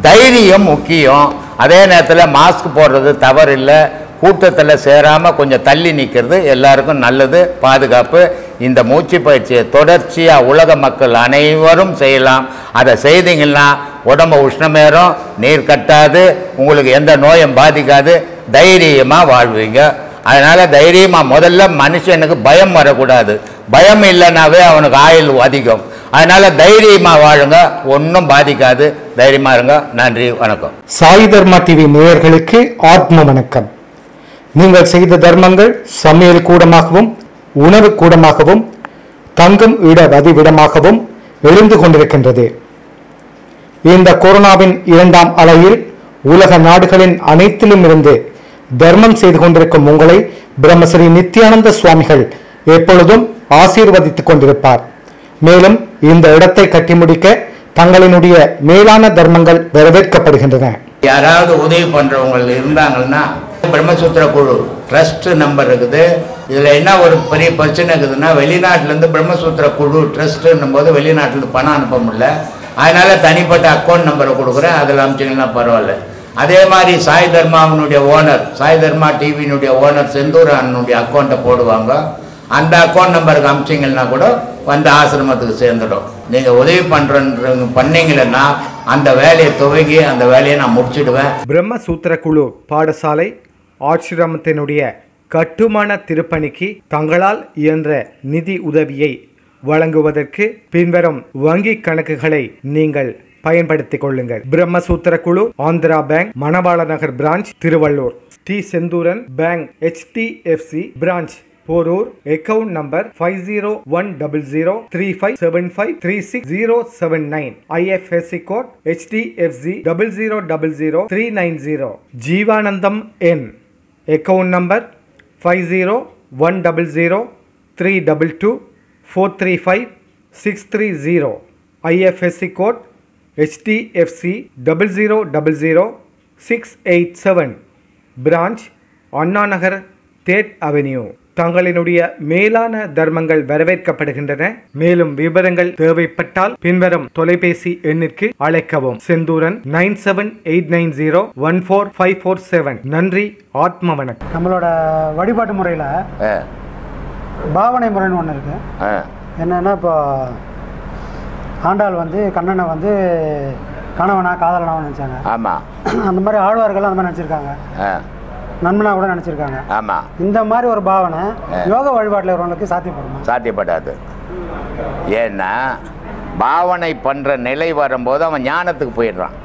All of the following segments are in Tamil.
தைரியம் முக்கியம் அதே நேரத்தில் மாஸ்க் போடுறது தவறு இல்லை கூட்டத்தில் சேராமல் கொஞ்சம் தள்ளி நிற்கிறது எல்லாருக்கும் நல்லது பாதுகாப்பு இந்த மூச்சு பயிற்சியை தொடர்ச்சியாக உலக மக்கள் அனைவரும் செய்யலாம் அதை செய்தீங்கன்னா உடம்பு உஷ்ணமேறும் நீர் கட்டாது உங்களுக்கு எந்த நோயும் பாதிக்காது தைரியமாக வாழ்வீங்க அதனால் தைரியமாக முதல்ல மனுஷனுக்கு பயம் வரக்கூடாது பயம் இல்லைனாவே அவனுக்கு ஆயுள் அதிகம் அதனால் தைரியமாக வாழுங்க ஒன்றும் பாதிக்காது தைரியமாக இருங்க நன்றி வணக்கம் சாய் தர்மா டிவி நேயர்களுக்கு ஆத்ம வணக்கம் நீங்கள் செய்த தர்மங்கள் சமையல் கூடமாகவும் உணவு கூடமாகவும் தங்கும் இட வதிவிடமாகவும் எழுந்து கொண்டிருக்கின்றது இந்த கொரோனாவின் இரண்டாம் அலையில் உலக நாடுகளின் அனைத்திலும் இருந்து தர்மம் செய்து கொண்டிருக்கும் உங்களை பிரம்மஸ்ரீ நித்யானந்த சுவாமிகள் எப்பொழுதும் ஆசீர்வதித்துக் கொண்டிருப்பார் மேலும் இந்த இடத்தை கட்டி முடிக்க தங்களினுடைய மேலான தர்மங்கள் வரவேற்கப்படுகின்றன யாராவது உதவி பண்ணுறவங்க இருந்தாங்கன்னா பிரம்மசூத்திர குழு ட்ரஸ்ட் நம்பர் இருக்குது இதில் என்ன ஒரு பெரிய பிரச்சனை இருக்குதுன்னா வெளிநாட்டிலேருந்து பிரம்மசூத்திர குழு ட்ரஸ்ட்டுன்னும் போது வெளிநாட்டிலேருந்து பணம் அனுப்ப முடியல அதனால் தனிப்பட்ட அக்கௌண்ட் நம்பரை கொடுக்குறேன் அதில் அனுப்பிச்சிங்கன்னா பரவாயில்ல அதே மாதிரி சாய் தர்மாவினுடைய ஓனர் சாய் தர்மா டிவியினுடைய ஓனர் செந்தூர் அண்ணனுடைய அக்கௌண்ட்டை போடுவாங்க அந்த அக்கௌண்ட் நம்பருக்கு அமிச்சிங்கன்னா கூட வந்து ஆசிரமத்துக்கு சேர்ந்துடும் நீங்கள் உதவி பண்ணுறன்ற பண்ணீங்கன்னா அந்த வேலையை துவங்கி அந்த வேலையை நான் முடிச்சிடுவேன் பிரம்மசூத்திர குழு பாடசாலை ஆசிரமத்தினுடைய கட்டுமான திருப்பணிக்கு தங்களால் இயன்ற நிதி உதவியை வழங்குவதற்கு பின்வரும் வங்கி கணக்குகளை நீங்கள் பயன்படுத்திக் கொள்ளுங்கள் பிரம்மசூத்திர குழு Andhra bank Manavala Nagar branch Tiruvallur T Senthuran bank HDFC branch Porur account number five zero one double zero three five seven five three six zero seven nine IFSC code HDFC double zero double zero three nine zero Jeevanandam என் account number five zero one double zero three double two four three five six three zero IFSC code HDFC double zero double zero six eight seven branch Anna Nagar தேட் அவென்யூ தங்களினுடைய மேலான தர்மங்கள் வரவேற்கப்படுகின்றன மேலும் விவரங்கள் தேவைப்பட்டால் பின்வரும் தொலைபேசி எண்ணிற்கு அழைக்கவும் Senthuran nine seven eight nine zero one four five four seven நன்றி ஆத்ம வணக்கம் நம்மளோட வழிபாட்டு முறையில் ஆ பாவனை முறைன்னு ஒன்று இருக்குது ஆ என்னென்னா இப்போ ஆண்டாள் வந்து கண்ணனை வந்து கணவனா காதலனாவும் நினச்சாங்க ஆமாம் அந்த மாதிரி ஆழ்வார்கள் அந்த மாதிரி நினச்சிருக்காங்க ஆ நண்பனா கூட நினச்சிருக்காங்க ஆமாம் இந்த மாதிரி ஒரு பாவனை யோக வழிபாட்டில் இருக்கிறவங்களுக்கு சாத்தியப்படுமா சாத்தியப்படாது ஏன்னா பாவனை பண்ணுற நிலை வரும்போது அவன் ஞானத்துக்கு போயிடுறான்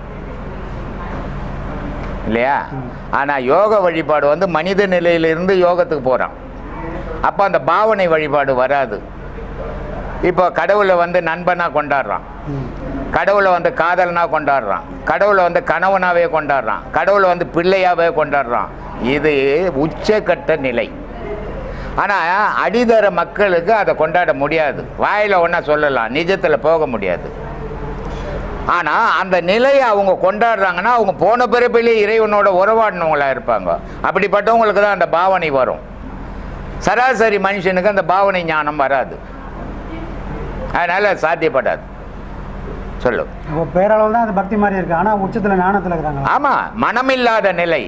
இல்லையா ஆனால் யோக வழிபாடு வந்து மனித நிலையிலிருந்து யோகத்துக்கு போகிறான் அப்போ அந்த பாவனை வழிபாடு வராது இப்போ கடவுளை வந்து நண்பனாக கொண்டாடுறான் கடவுளை வந்து காதலனா கொண்டாடுறான் கடவுளை வந்து கணவனாவே கொண்டாடுறான் கடவுளை வந்து பிள்ளையாவே கொண்டாடுறான் இது உச்சக்கட்ட நிலை ஆனால் அடிதர மக்களுக்கு அதை கொண்டாட முடியாது வாயில் ஒன்றா சொல்லலாம் நிஜத்தில் போக முடியாது ஆனால் அந்த நிலையை அவங்க கொண்டாடுறாங்கன்னா அவங்க போன பிறப்பிலே இறைவனோட உறவாடினவங்களா இருப்பாங்க அப்படிப்பட்டவங்களுக்கு தான் அந்த பாவனை வரும் சராசரி மனுஷனுக்கு அந்த பாவனை ஞானம் வராது அதனால் சாத்தியப்படாது சொல்லு இப்போ பேரளவில் தான் அது பக்தி மாதிரி இருக்குது ஆனால் உச்சத்தில் ஞானத்தில் இருக்கிறாங்களா ஆமாம் மனமில்லாத நிலை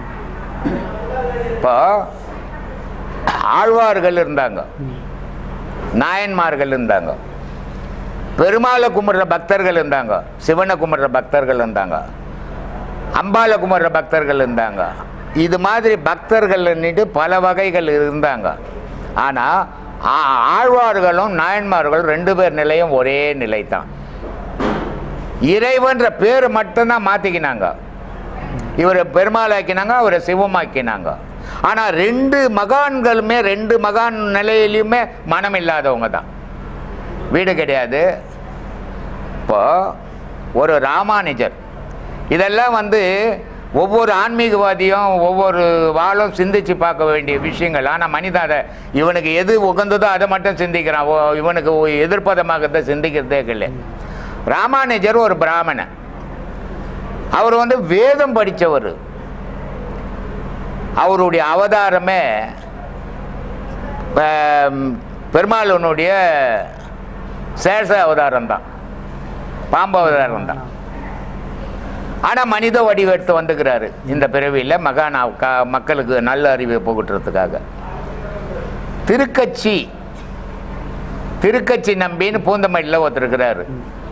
இப்போ ஆழ்வார்கள் இருந்தாங்க நாயன்மார்கள் இருந்தாங்க பெருமாளை கும்பிட்ற பக்தர்கள் இருந்தாங்க சிவனை கும்பிட்ற பக்தர்கள் இருந்தாங்க அம்பாளை கும்பிட்ற பக்தர்கள் இருந்தாங்க இது மாதிரி பக்தர்கள்னுட்டு பல வகைகள் இருந்தாங்க ஆனால் ஆழ்வார்களும் நாயன்மார்களும் ரெண்டு பேர் நிலையும் ஒரே நிலை தான் இறைவன்ற பேர் மட்டும்தான் மாற்றிக்கினாங்க இவரை பெருமாளாக்கினாங்க அவரை சிவமாக்கினாங்க ஆனால் ரெண்டு மகான்களுமே ரெண்டு மகான் நிலையிலையுமே மனம் இல்லாதவங்க தான் வீடு கிடையாது இப்போ ஒரு ராமானுஜர் இதெல்லாம் வந்து ஒவ்வொரு ஆன்மீகவாதியும் ஒவ்வொரு வாழும் சிந்திச்சு பார்க்க வேண்டிய விஷயங்கள் ஆனால் மனிதன் அதை இவனுக்கு எது உகந்ததோ அதை மட்டும் சிந்திக்கிறான் ஓ, இவனுக்கு எதிர்ப்பதமாக சிந்திக்கிறதே கிடையாது ராமானுஜர் ஒரு பிராமணன் அவர் வந்து வேதம் படித்தவர் அவருடைய அவதாரமே ஆம், பெருமாளனுடைய சேஷ அவதாரம் தான் பாம்பு அவதாரம் தான் ஆனால் மனித வடிவெடுத்து வந்துக்கிறாரு இந்த பிறவியில் மகானா க மக்களுக்கு நல்ல அறிவை புகட்டுறதுக்காக திருக்கட்சி திருக்கட்சி நம்பின்னு பூந்தமல்லியில் ஒருத்தர் இருக்கிறாரு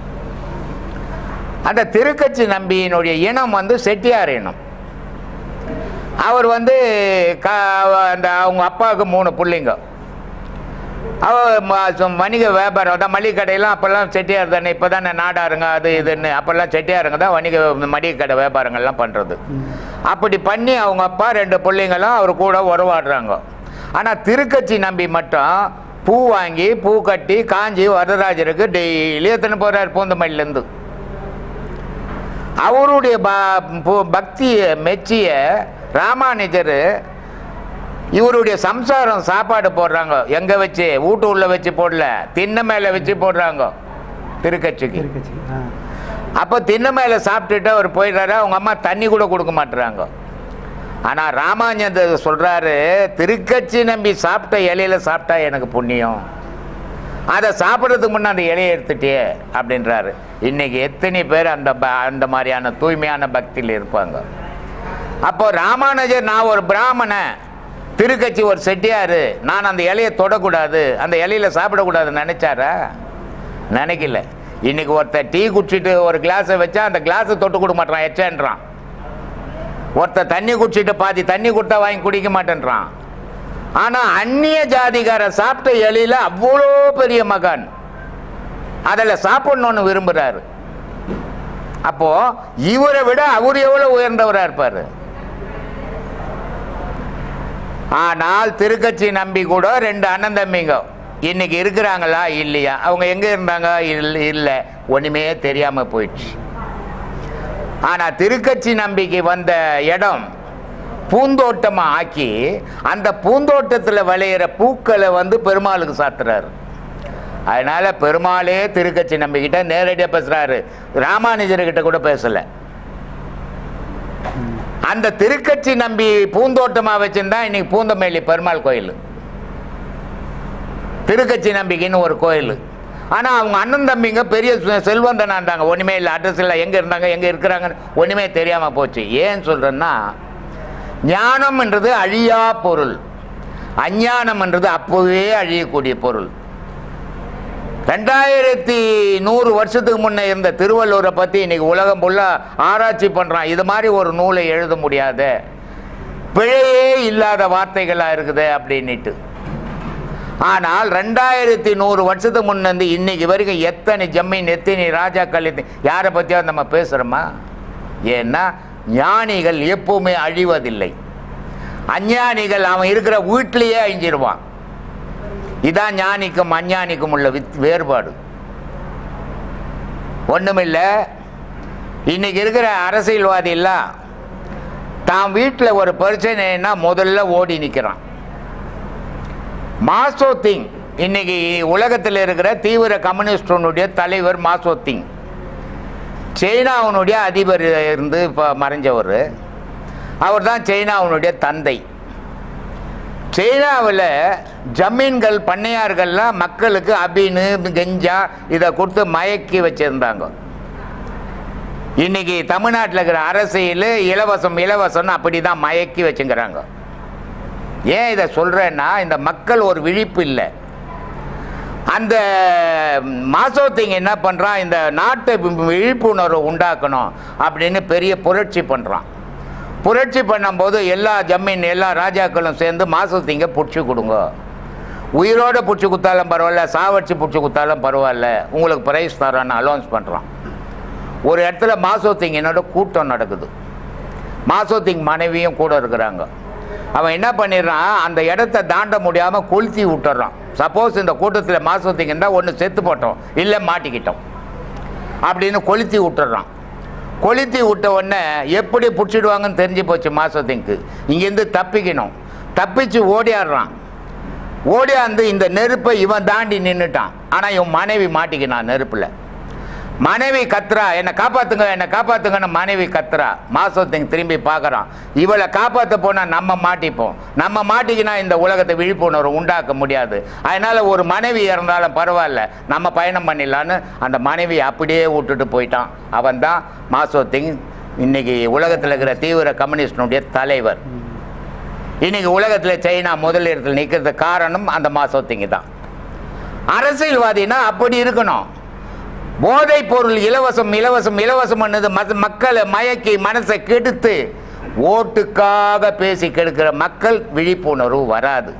அந்த திருக்கட்சி நம்பியினுடைய இனம் வந்து செட்டியார் இனம் அவர் வந்து க அந்த அவங்க அப்பாவுக்கு மூணு பிள்ளைங்க அவர் ம- சு- வணிக வியாபாரம் தான் மளிகை கடையெல்லாம் அப்போல்லாம் செட்டியார் தானே இப்போ தானே நாடாருங்க அது இதுன்னு அப்போல்லாம் செட்டியாருங்க தான் வணிக மளிகை கடை வியாபாரங்கள்லாம் பண்ணுறது அப்படி பண்ணி அவங்க அப்பா ரெண்டு பிள்ளைங்களும் அவர் கூட உறவாடுறாங்க ஆனால் திருக்கட்சி நம்பி மட்டும் பூ வாங்கி பூ கட்டி காஞ்சி வரதராஜருக்கு டெய்லி எத்தனை போகிறார் பூந்தமல்லிலேருந்து அவருடைய ப- பு- பக்தியை மெச்சிய ராமானுஜர் இவருடைய சம்சாரம் சாப்பாடு போடுறாங்க எங்க வச்சு வீட்டு உள்ள வச்சு போடல திண்ணை மேல வச்சு போடுறாங்க திருக்கட்சிக்கு திருக்கட்சி ஆ அப்போ திண்ணை மேல சாப்பிட்டுட்டு அவர் போயிடுறாரு அவங்க அம்மா தண்ணி கூட கொடுக்க மாட்டுறாங்க ஆனா ராமானுஜர் சொல்றாரு திருக்கட்சி நம்பி சாப்பிட்ட இலையில சாப்பிட்டா எனக்கு புண்ணியம் அதை சாப்பிட்றதுக்கு முன்னே அந்த இலையை எடுத்துட்டே அப்படின்றாரு இன்னைக்கு எத்தனை பேர் அந்த ப- அந்த மாதிரியான தூய்மையான பக்தியில் இருப்பாங்க அப்போ ராமானுஜர் நான் ஒரு பிராமணன் திருக்கட்சி ஒரு செட்டியாரு நான் அந்த இலையை தொடக்கூடாது அந்த இலையில சாப்பிடக்கூடாதுன்னு நினைச்சாரா நினைக்கல இன்னைக்கு ஒருத்தர் டீ குடிச்சிட்டு ஒரு கிளாஸை வச்சா அந்த கிளாஸை தொட்டு கொடுக்க மாட்டான் எச்சன்றான் ஒருத்தர் தண்ணி குடிச்சிட்டு பாதி தண்ணி கொடுத்தா வாங்கி குடிக்க மாட்டேன்றான் ஆனா அந்நிய ஜாதிகார சாப்பிட்ட இலையில அவ்வளோ பெரிய மகான் அதில் சாப்பிடணும்னு விரும்புறாரு அப்போ இவரை விட அவர் எவ்வளவு உயர்ந்தவரா இருப்பாரு ஆனால் திருக்கட்சி நம்பி கூட ரெண்டு அண்ணன் தம்பிங்க இன்னைக்கு இருக்கிறாங்களா இல்லையா அவங்க எங்க இருந்தாங்க இல்ல- இல்லை ஒண்ணுமே தெரியாம போயிடுச்சு ஆனா திருக்கட்சி நம்பிக்கை வந்த இடம் பூந்தோட்டமா ஆக்கி அந்த பூந்தோட்டத்தில் விளையிற பூக்களை வந்து பெருமாளுக்கு சாத்துறாரு அதனால பெருமாளே திருக்கட்சி நம்பிக்கிட்ட நேரடியாக பேசுறாரு ராமானுஜர்கிட்ட கூட பேசல அந்த திருக்கட்சி நம்பி பூந்தோட்டமா வச்சிருந்தா இன்னைக்கு பூந்தமல்லி பெருமாள் கோயில் திருக்கட்சி நம்பிக்கைன்னு ஒரு கோயில் ஆனா அவங்க அண்ணன் தம்பிங்க பெரிய செ- செல்வந்தனா இருந்தாங்க ஒண்ணுமே இல்லை அட்ரஸ் இல்லை எங்க இருந்தாங்க எங்க இருக்கிறாங்கன்னு ஒண்ணுமே தெரியாம போச்சு ஏன் சொல்றேன்னா ஞானம்ன்றது அழியா பொருள் அஞ்ஞானம்ன்றது அப்போவே அழியக்கூடிய பொருள் ரெண்டாயிரத்தி நூறு வருஷத்துக்கு முன்னே இருந்த திருவள்ளுவரை பற்றி இன்னைக்கு உலகம் ஃபுல்லாக ஆராய்ச்சி பண்ணுறான் இது மாதிரி ஒரு நூலை எழுத முடியாத பிழையே இல்லாத வார்த்தைகளாக இருக்குது அப்படின்னுட்டு ஆனால் ரெண்டாயிரத்தி நூறு வருஷத்துக்கு முன்னேருந்து இன்னைக்கு வரைக்கும் எத்தனை ஜம்மீன் எத்தனை ராஜாக்கள் எத்தனை யாரை பற்றியாவது நம்ம பேசுகிறோமா ஏன்னா ஞானிகள் எப்பவுமே அழிவதில்லை அஞ்ஞானிகள் அவன் இருக்கிற வீட்டிலேயே அழிஞ்சிருவான் இதான் ஞானிக்கும் அஞ்ஞானிக்கும் உள்ள வித் வேறுபாடு ஒண்ணுமில்ல இன்னைக்கு இருக்கிற அரசியல்வாதி எல்லாம் தான் வீட்டில் ஒரு பிரச்சனைன்னா முதல்ல ஓடி நிற்கிறான் மாசோ திங் இன்னைக்கு உலகத்தில் இருக்கிற தீவிர கம்யூனிஸ்டனுடைய தலைவர் மாசோ திங் சைனாவினுடைய அதிபர் இருந்து இப்போ மறைஞ்சவர் அவர் தான் சைனாவினுடைய தந்தை சைனாவில் ஜமீன்கள் பண்ணையார்கள்லாம் மக்களுக்கு அபின்னு கெஞ்சா இதை கொடுத்து மயக்கி வச்சிருந்தாங்க இன்னைக்கு தமிழ்நாட்டில் இருக்கிற அரசியல் இலவசம் இலவசம்னு அப்படி தான் மயக்கி வச்சுங்கிறாங்க ஏன் இதை சொல்கிறேன்னா இந்த மக்கள் ஒரு விழிப்பு இல்லை அந்த மாசோத்திங்க என்ன பண்ணுறான் இந்த நாட்டை வி- விழிப்புணர்வு உண்டாக்கணும் அப்படின்னு பெரிய புரட்சி பண்ணுறான் புரட்சி பண்ணும்போது எல்லா ஜமீன் எல்லா ராஜாக்களும் சேர்ந்து மாசத்திங்க பிடிச்சி கொடுங்க உயிரோட பிடிச்சி குத்தாலும் பரவாயில்ல சாவடிச்சு பிடிச்சி குத்தாலும் பரவாயில்ல உங்களுக்கு ப்ரைஸ் தரோன்னு அலௌன்ஸ் பண்ணுறான் ஒரு இடத்துல மாசோத்திங்கனோட கூட்டம் நடக்குது மாசோத்திங் மனைவியும் கூட இருக்கிறாங்க அவன் என்ன பண்ணிடுறான் அந்த இடத்த தாண்ட முடியாமல் கொளுத்தி விட்டுறான் சப்போஸ் இந்த கூட்டத்தில் மாசோத்திங்க இருந்தால் ஒன்று செத்து போட்டோம் இல்லை மாட்டிக்கிட்டோம் அப்படின்னு கொளுத்தி விட்டுறான் கொளுத்தி விட்ட உடனே எப்படி பிடிச்சிடுவாங்கன்னு தெரிஞ்சு போச்சு மாசத்திங்க்கு இங்கேருந்து தப்பிக்கணும் தப்பிச்சு ஓடியாடுறான் ஓடியாந்து இந்த நெருப்பை இவன் தாண்டி நின்றுட்டான் ஆனால் இவன் மனைவி மாட்டிக்கினான் நெருப்பில் மனைவி கத்துறா என்னை காப்பாத்துங்க என்னை காப்பாத்துங்கன்னு மனைவி கத்துறா மாசத்திங்க திரும்பி பார்க்கறான் இவளை காப்பாற்ற போனால் நம்ம மாட்டிப்போம் நம்ம மாட்டிக்கினா இந்த உலகத்தை விழிப்புணர்வு உண்டாக்க முடியாது அதனால ஒரு மனைவி இறந்தாலும் பரவாயில்ல நம்ம பயணம் பண்ணிடலான்னு அந்த மனைவி அப்படியே விட்டுட்டு போயிட்டான் அவன் தான் மாசோத்திங் இன்னைக்கு உலகத்தில் இருக்கிற தீவிர கம்யூனிஸ்டினுடைய தலைவர் இன்னைக்கு உலகத்தில் சைனா முதலிடத்தில் நிற்கிறதுக்கு காரணம் அந்த மாசோத்திங்க தான் அரசியல்வாதினா அப்படி இருக்கணும் போதைப் பொருள் இலவசம் இலவசம் இலவசம் பண்ணது மக்களை மயக்கி மனசை கெடுத்து ஓட்டுக்காக பேசி கெடுக்கிற மக்கள் விழிப்புணர்வு வராது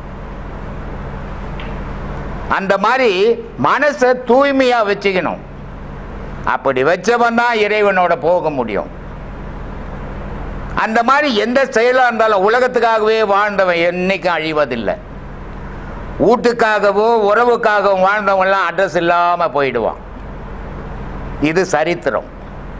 அந்த மாதிரி மனசை தூய்மையா வச்சுக்கணும் அப்படி வச்சவன் தான் இறைவனோட போக முடியும் அந்த மாதிரி எந்த செயலாக இருந்தாலும் உலகத்துக்காகவே வாழ்ந்தவன் என்னைக்கும் அழிவதில்லை வீட்டுக்காகவோ உறவுக்காகவும் வாழ்ந்தவங்கலாம் அட்ரஸ் இல்லாமல் போயிடுவான் இது சரித்திரம்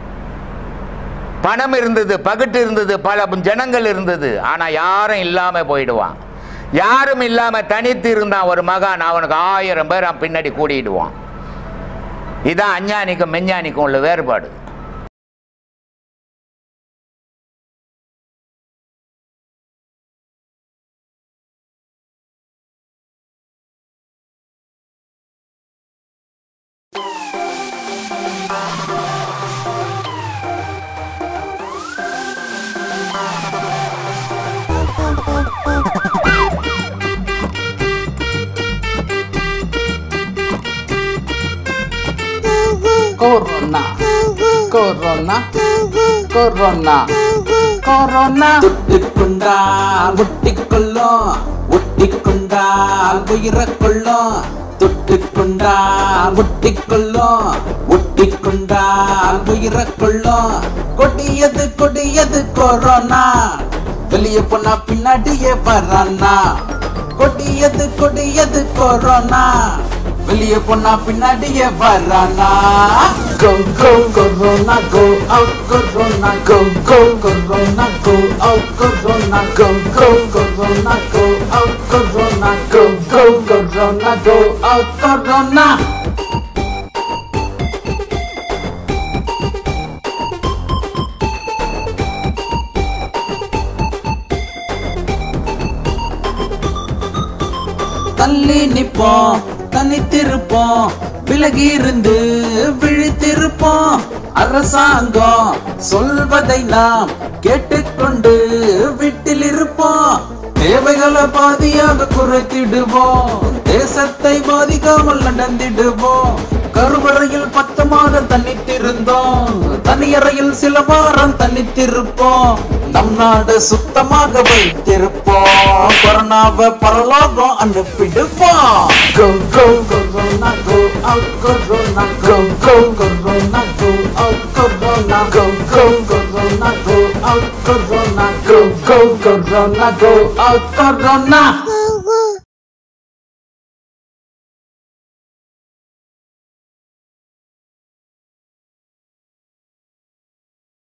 பணம் இருந்தது பகுட்டு இருந்தது பல ஜனங்கள் இருந்தது ஆனால் யாரும் இல்லாமல் போயிடுவான் யாரும் இல்லாமல் தனித்து இருந்தான் ஒரு மகான் அவனுக்கு ஆயிரம் பேர் அவன் பின்னாடி கூடிடுவான் இதான் அஞ்ஞானிக்கும் மெஞ்ஞானிக்கும் உள்ள வேறுபாடு கொரோனா கொரோனா கொரோனா கொரோனா தொட்டுக்கொண்டால் ஒட்டிக்கொள்ளும் ஒட்டிக்கொண்டால் உயிரை கொள்ளும் தொட்டுக்கொண்டால் ஒட்டிக்கொள்ளும் ஒட்டிக்கொண்டால் உயிரை கொள்ளும் கொடியது கொடியது கொரோனா வெளியே போனா பின்னாடியே வரானா கொடியது கொடியது கொரோனா வெளியே போனா பின்னாடியே வரானா go go corona go out corona go go corona go out corona go go corona go out corona go go corona go out corona தள்ளி நிப்போம் தனித்திருப்போம் விலகி இருந்து விழித்திருப்போம் அரசாங்கம் சொல்வதை நாம் கேட்டுக்கொண்டு வீட்டில் இருப்போம் தேவைகளை பாதியாக குறைத்திடுவோம் தேசத்தை பாதிக்காமல் நடந்திடுவோம் கருவறையில் பத்து மாதம் தனித்திருந்தோம் தனியறையில் சில வாரம் தனித்திருப்போம் நம் நாடு சுத்தமாக வைத்திருப்போம் கொரோனாவை பரலோகம் அனுப்பிடுவோம் go go corona go out corona go go corona go out corona go go corona go out corona go go corona go out corona